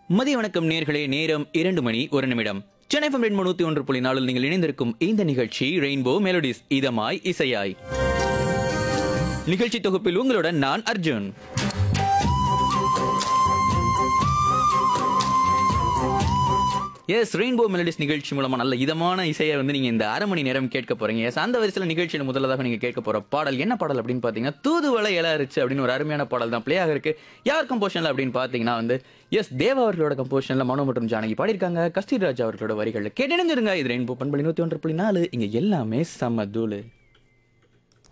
மதிய வணக்கம் நேர்களே நேரம் இரண்டு மணி ஒரு நிமிடம் சென்னை FM ரெண்டு நூத்தி ஒன்று புள்ளி நாலில் நீங்கள் இணைந்திருக்கும் இந்த நிகழ்ச்சி ரெயின்போ மெலோடிஸ் இதமாய் இசையாய் நிகழ்ச்சி தொகுப்பில் உங்களுடன் நான் அர்ஜுன் எஸ் ரெயின்போ மெலடிஸ் நிகழ்ச்சி மூலமா நல்ல இதமான இசையை வந்து நீங்க இந்த அரை மணி நேரம் கேட்க போறீங்க எஸ் அந்த வரிசையில் நிகழ்ச்சியில் முதல்லதாக நீங்க கேட்க போற பாடல் என்ன பாடல் அப்படின்னு பாத்தீங்கன்னா தூதுவளை இலரிச்சு அப்படின்னு ஒரு அருமையான பாடல் தான் பிளே ஆக இருக்கு யார் கம்போஷன்ல அப்படின்னு பாத்தீங்கன்னா வந்து எஸ் தேவா அவர்களோட கம்போஷன்ல மனோ மற்றும் ஜானகி பாடியிருக்காங்க கஸ்தூரி ராஜா அவர்களோட வரிகள்ல கேட்டிருங்க இது ரெயின்போ பண்பளி நூத்தி ஒன்று புள்ளி நாலு இங்க எல்லாமே செம்ம தூளு